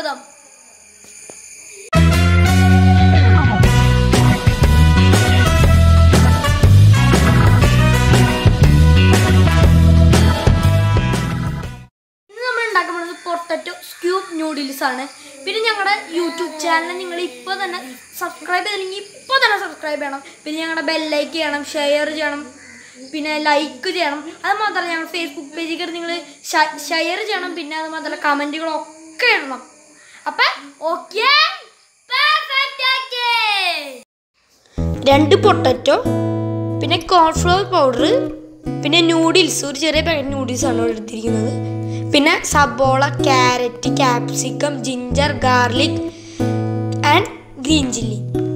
സ്വാഗതം ഇന്ന് നമ്മൾ ഉണ്ടാക്കാൻ പോകുന്നത് പൊട്ടറ്റോ സ്ക്യൂബ് നൂഡിൽസ് ആണ് പിന്നെ ഞങ്ങളുടെ യൂട്യൂബ് ചാനൽ നിങ്ങൾ ഇപ്പോൾ തന്നെ സബ്സ്ക്രൈബ് ചെയ്തില്ലെങ്കിൽ ഇപ്പോൾ തന്നെ സബ്സ്ക്രൈബ് ചെയ്യണം പിന്നെ ഞങ്ങളുടെ ബെല്ലൈക്ക് ചെയ്യണം ഷെയർ ചെയ്യണം പിന്നെ ലൈക്ക് ചെയ്യണം അത് മാത്രമല്ല ഞങ്ങൾ ഫേസ്ബുക്ക് പേജിൽ കയറി നിങ്ങൾ ഷെയർ ചെയ്യണം പിന്നെ അത് മാത്രമല്ല കമൻറ്റുകളൊക്കെ ഇടണം അപ്പം ഓക്കെ രണ്ട് പൊട്ടറ്റോ പിന്നെ കോൺഫ്ലവർ പൗഡർ പിന്നെ നൂഡിൽസ് ഒരു ചെറിയ പാക്കറ്റ് നൂഡിൽസ് ആണ് ഇവിടെ എടുത്തിരിക്കുന്നത് പിന്നെ സബോള carrot capsicum ginger garlic and green chilli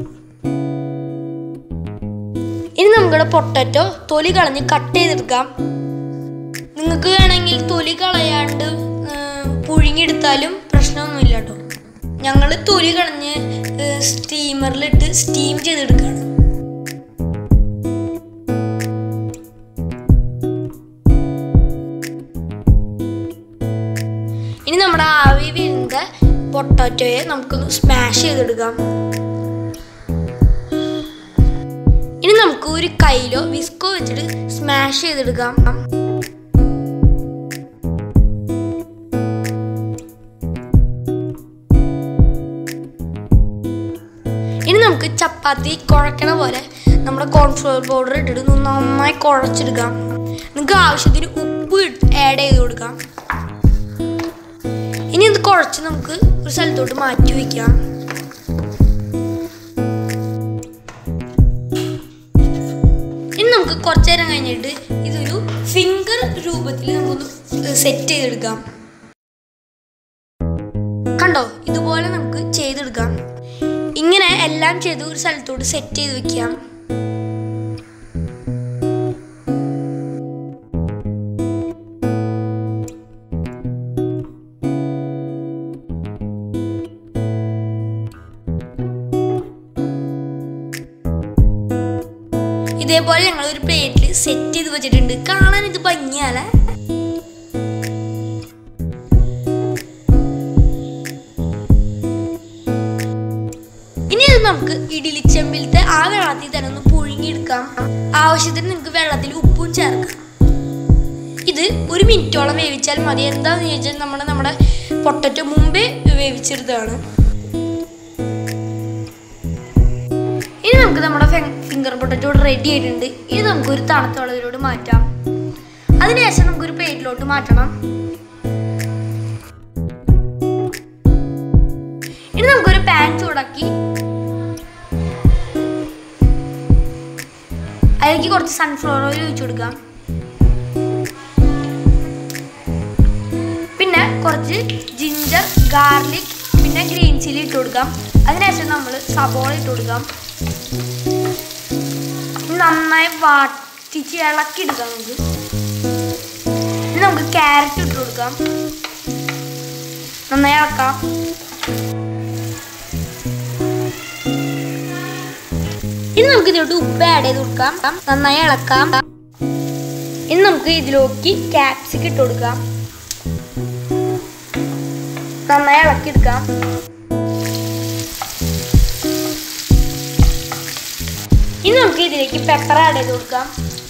ഇനി നമുക്കിവിടെ പൊട്ടറ്റോ തൊലി കളഞ്ഞ് കട്ട് ചെയ്തെടുക്കാം നിങ്ങൾക്ക് വേണമെങ്കിൽ തൊലി കളയാണ്ട് ഏർ, പുഴുങ്ങിയെടുത്താലും പ്രശ്നമൊന്നുമില്ല കേട്ടോ ഞങ്ങൾ തൊലി കളഞ്ഞ് സ്റ്റീമറിലിട്ട് സ്റ്റീം ചെയ്തെടുക്കുകയാണ് ഇനി നമ്മുടെ ആവി വീഴുന്ന പൊട്ടാറ്റോയെ നമുക്കൊന്ന് സ്മാഷ് ചെയ്തെടുക്കാം ഇനി നമുക്ക് ഒരു കയ്യിലോ വിസ്കോ വെച്ചിട്ട് സ്മാഷ് ചെയ്തെടുക്കാം ഇനി നമുക്ക് ചപ്പാത്തി കുഴക്കണ പോലെ നമ്മുടെ കോൺഫ്ലവർ പൗഡർ ഇട്ടിട്ട് ഒന്ന് നന്നായി കുഴച്ചെടുക്കാം നിങ്ങൾക്ക് ആവശ്യത്തിന് ഉപ്പ് ആഡ് ചെയ്ത് കൊടുക്കാം ഇനി ഇത് കുഴച്ച് നമുക്ക് ഒരു സ്ഥലത്തോട്ട് മാറ്റി വയ്ക്കാം ഇനി നമുക്ക് കുറച്ചു നേരം കഴിഞ്ഞിട്ട് ഇതൊരു ഫിംഗർ രൂപത്തിൽ നമുക്കൊന്ന് സെറ്റ് ചെയ്തെടുക്കാം കണ്ടോ ഇതുപോലെ നമുക്ക് ചെയ്തെടുക്കാം ഇങ്ങനെ എല്ലാം ചെയ്ത് ഒരു സ്ഥലത്തോട്ട് സെറ്റ് ചെയ്ത് വെക്കാം ഇതേപോലെ ഞങ്ങൾ ഒരു പ്ലേറ്റിൽ സെറ്റ് ചെയ്ത് വെച്ചിട്ടുണ്ട് കാണാൻ ഇത് ഭംഗിയാലേ ഇനി ഇത് നമുക്ക് ഇഡലിച്ചെമ്പിലത്തെ ആ വെള്ളത്തിൽ തന്നെ ഒന്ന് പുഴുങ്ങിയെടുക്കാം ആവശ്യത്തിന് നിങ്ങൾക്ക് വെള്ളത്തിൽ ഉപ്പും ചേർക്കാം ഇത് ഒരു മിനിറ്റോളം വേവിച്ചാൽ മതി എന്താന്ന് ചോദിച്ചാൽ നമ്മുടെ നമ്മുടെ പൊട്ടറ്റോ മുമ്പേ വേവിച്ചെടുത്താണ് ഇനി നമുക്ക് നമ്മുടെ ഫിംഗർ പൊട്ടറ്റോ റെഡി ആയിട്ടുണ്ട് ഇനി നമുക്ക് ഒരു തണുത്ത വെള്ളത്തിലോട്ട് മാറ്റാം അതിനുശേഷം നമുക്കൊരു പ്ലേറ്റിലോട്ട് മാറ്റണം ഇനി നമുക്കൊരു പാൻ ചൂടാക്കി അതിലേക്ക് കുറച്ച് സൺഫ്ലവർ ഓയിൽ ഒഴിച്ചു കൊടുക്കാം പിന്നെ കുറച്ച് ജിഞ്ചർ ഗാർലിക് പിന്നെ ഗ്രീൻ ചില്ലി ഇട്ട് കൊടുക്കാം അതിനുശേഷം നമ്മൾ സബോള ഇട്ട് കൊടുക്കാം നന്നായി വാട്ടിച്ച് ഇളക്കി എടുക്കാം നമുക്ക് ഇനി നമുക്ക് ക്യാരറ്റ് ഇട്ട് കൊടുക്കാം നന്നായി ഇളക്കാം ഇനി നമുക്ക് ഇതിലോട്ട് ഉപ്പ് ആഡ് ചെയ്ത് കൊടുക്കാം നന്നായി ഇളക്കാം ഇനി നമുക്ക് ഇതിലേക്ക് ക്യാപ്സിക് ഇട്ട് കൊടുക്കാം നന്നായി ഇളക്കി എടുക്കാം ഇനി നമുക്ക് ഇതിലേക്ക് പെപ്പർ ആഡ് ചെയ്ത് കൊടുക്കാം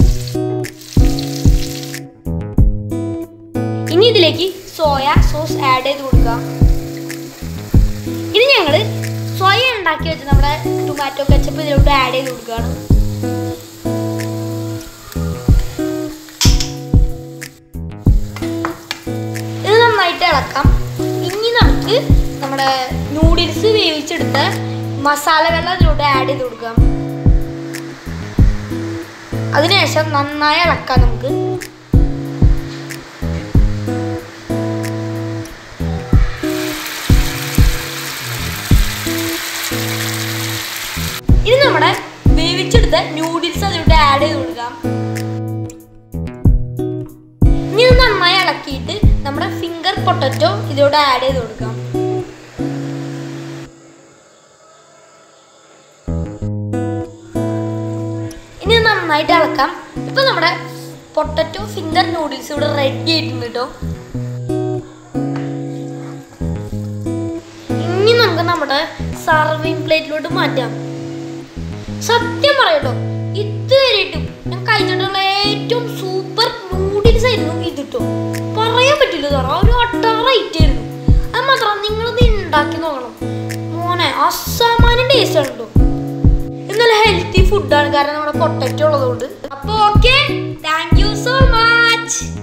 ഇനി ഇതിലേക്ക് സോയ സോസ് ആഡ് ചെയ്ത് കൊടുക്കാം ഇനി ഞങ്ങൾ സ്വയം ഉണ്ടാക്കി വെച്ച് നമ്മുടെ ടൊമാറ്റോ കച്ചപ്പ് ഇതിലോട്ട് ആഡ് ചെയ്ത് കൊടുക്കുകയാണ് ഇത് നന്നായിട്ട് ഇളക്കാം ഇനി നമുക്ക് നമ്മുടെ നൂഡിൽസ് വേവിച്ചെടുത്ത മസാല വെള്ളം ഇതിലോട്ട് ആഡ് ചെയ്ത് കൊടുക്കാം അതിനുശേഷം നന്നായി ഇളക്കാം നമുക്ക് ഇനി നമ്മുടെ വേവിച്ചെടുത്ത നൂഡിൽസ് അതിലോട്ട് ആഡ് ചെയ്ത് കൊടുക്കാം ഇനി ഇത് നന്നായി ഇളക്കിയിട്ട് നമ്മുടെ ഫിംഗർ പൊട്ടറ്റോ ഇതിലോട്ട് ആഡ് ചെയ്ത് കൊടുക്കാം ഇനി ഇത് നന്നായിട്ട് ഇളക്കാം ഇപ്പൊ നമ്മുടെ പൊട്ടറ്റോ ഫിംഗർ നൂഡിൽസ് ഇവിടെ റെഡി ആയിട്ടുണ്ട് കേട്ടോ നമ്മുടെ സർവിങ് പ്ലേറ്റിലോട്ട് മാറ്റാം സത്യം പറയട്ടോ ഇതുവരെയായിട്ടും ഞാൻ കഴിച്ചിട്ടുള്ള ഏറ്റവും സൂപ്പർ നൂഡിൽസ് ആയിരുന്നു ഇതിട്ടോ പറയാൻ പറ്റില്ല സാർ ഒരു ഒട്ടാറൈറ്റ് ആയിരുന്നു അത് മാത്രം നിങ്ങളിത് ഉണ്ടാക്കി നോക്കണം മോനെ അസാമാന്യം ടേസ്റ്റ് ആണ് കേട്ടോ എന്നാൽ ഹെൽത്തി ഫുഡാണ് കാരണം നമ്മുടെ പൊട്ടറ്റോ ഉള്ളതുകൊണ്ട് അപ്പോൾ okay thank you so much